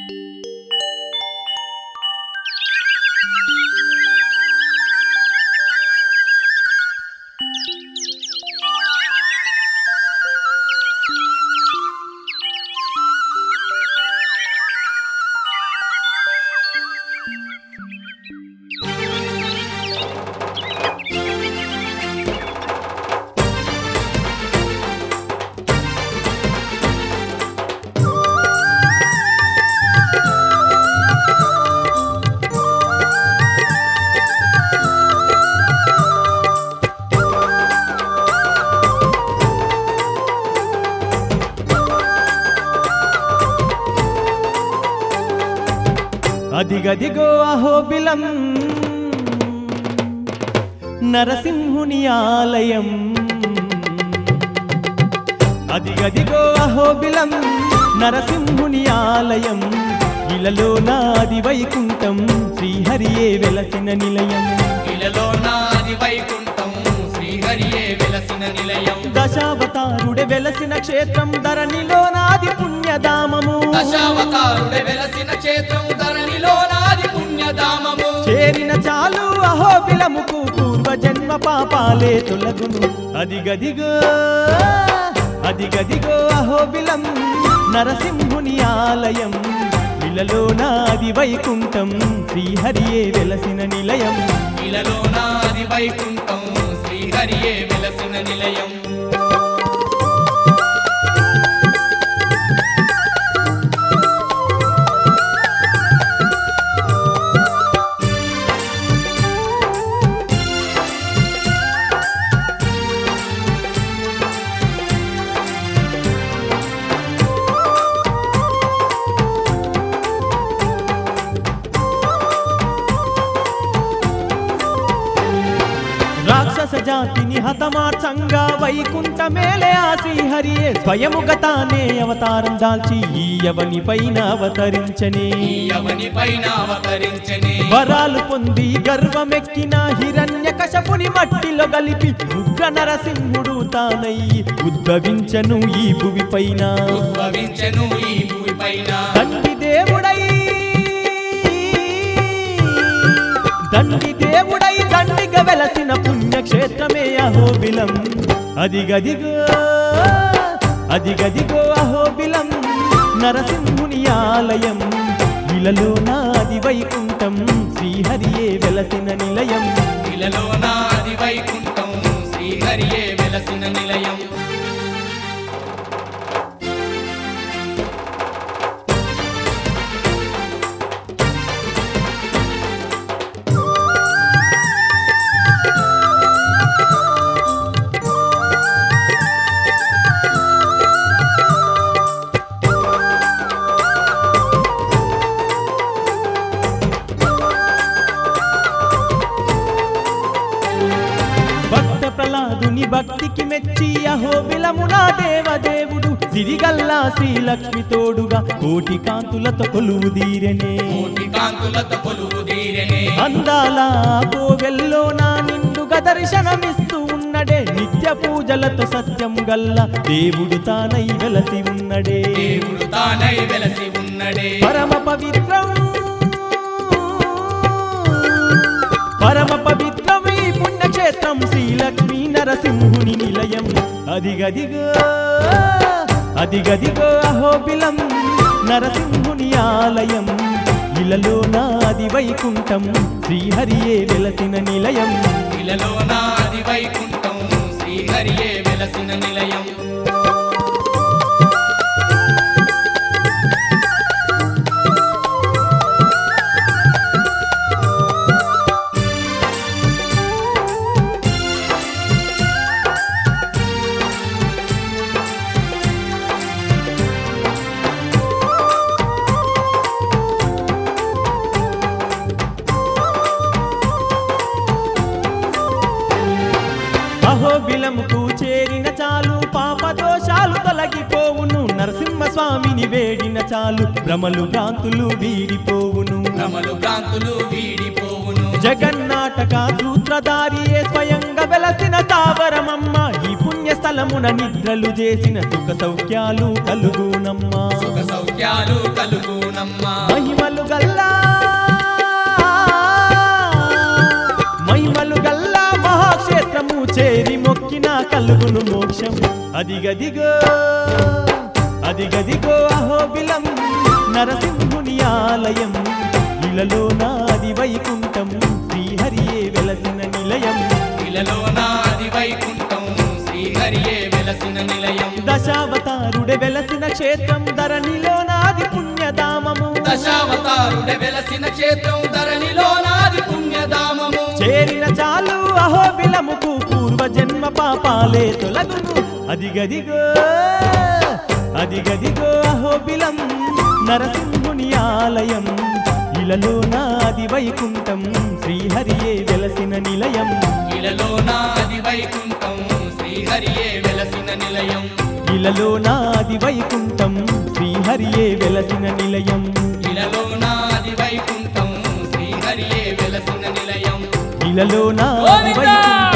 అదిగదిగో అహోబిలం నరసింహుని ఆలయం అదిగదిగో అహోబిలం నరసింహుని ఆలయం ఇలలో నాది వైకుంఠం శ్రీహరియే వెలసిన నిలయం ఇలలో నాది వైకుంఠం శ్రీహరియే వెలసిన నిలయం దశావతారుడే వెలసిన క్షేత్రం ధరణిలో నాది పుణ్యధామము దశావతారుడే వెలసిన క్షేత్రం ధరణిలో నాది పుణ్యధామము చేరిన చాలు అహోబిలముకు పూర్వజన్మ పాపాలే తొలగును అదిగదిగో అదిగదిగో అహోబిలం నరసింహుని ఆలయం ఇలలో నాది వైకుంఠం శ్రీహరియే వెలసిన నిలయం ఇలలో నాది వైకుంఠం శ్రీహరియే వెలసిన నిలయం రాక్షస జాతిని హతమార్చంగా వైకుంఠ మేలే ఆ శ్రీహరియే స్వయముగ తానే అవతారం దాల్చి ఈ యవని పైన అవతరించనే ఈ అవని పైన అవతరించనే వరాలు పొంది గర్వమెక్కిన హిరణ్య కశపుని మట్టిలో గలిపి ఉగ్ర నరసింహుడు తానయ్యి ఉద్భవించను ఈ భువి పైన ఉద్భవించెను ఈ భూమి పైన తండ్రి దేవుడై దండి దేవుడై దండిగా వెలసిన పుణ్యక్షేత్రమే అహోబిలం అదిగదిగో అదిగదిగో అహోబిలం నరసింహుని ఆలయం ఇలలో నాది వైకుంఠం శ్రీహరియే వెలసిన నిలయం ఇలలో నాది వైకుంఠం శ్రీహరియే వెలసిన నిలయం భక్త ప్రహ్లాదుని భక్తికి మెచ్చి అహోబిలము నా దేవదేవుడు సిరిగల్లా శ్రీలక్ష్మి తోడుగా కోటి కాంతులతో కొలువు దీరనే కోటి కాంతులతో కొలువు తీరనే అందాల కోవెల్లో నా నిండుగా దర్శనమిస్తూ ఉన్నడే నిత్య పూజలతో సత్యం గల్ల దేవుడు తానై వెలసి ఉన్నడే దేవుడు తానై వెలసి ఉన్నడే పరమ పవిత్రం పరమ పవిత్రం ఈ పుణ్యక్షేత్రం శ్రీలక్ష్మీ నరసింహుని నిలయం అదిగదిగో అదిగదిగో అహోబిలం నరసింహుని ఆలయం ఇలలో నాది వైకుంఠం శ్రీహరియే వెలసిన నిలయం ఇలలో నాది వైకుంఠం శ్రీహరియే వెలసిన నిలయం అహోబిలముకు చేరిన చాలు పాప దోషాలు తొలగిపోవును నరసింహస్వామిని వేడిన చాలు భ్రమలు భ్రాంతులు వీడిపోవును భ్రమలు భ్రాంతులు వీడిపోవును జగన్నాటక సూత్రధారియే స్వయంగా వెలసిన తావరమమ్మ ఈ పుణ్య స్థలమున నిద్రలు చేసిన సుఖ సౌఖ్యాలు కలుగునమ్మా సుఖ సౌఖ్యాలు కలుగునమ్మా ప్రత్యక్షం అదిగదిగో అదిగదిగో అహోబిలం నరసింహుని ఆలయం ఇలలో నాది వైకుంఠం శ్రీహరియే వెలసిన నిలయం ఇలలోన అది వైకుంఠం శ్రీహరియే వెలసిన నిలయం దశావతారుడే వెలసిన క్షేత్రం ధరణిలో నాది పుణ్యధామము దశావతారుడ వెలసిన క్షేత్రం ధరణిలోనాది పుణ్యధామము చేరిన చాలు అహోబిలముకు పూర్వజన్మ పాపాలే తొలగును అదిగదిగో అదిగదిగో అహోబిలం నరసింహుని ఆలయం ఇలలో నాది వైకుంఠం శ్రీహరియే వెలసిన నిలయం ఇలలోన అది వైకుంఠం శ్రీహరియే వెలసిన నిలయం ఇలలో నాది వైకుంఠం శ్రీహరియే వెలసిన నిలయం ఇలలోన అది వైకుంఠం శ్రీహరియే వెలసిన నిలయం ఇలలో నాది వైకుంఠం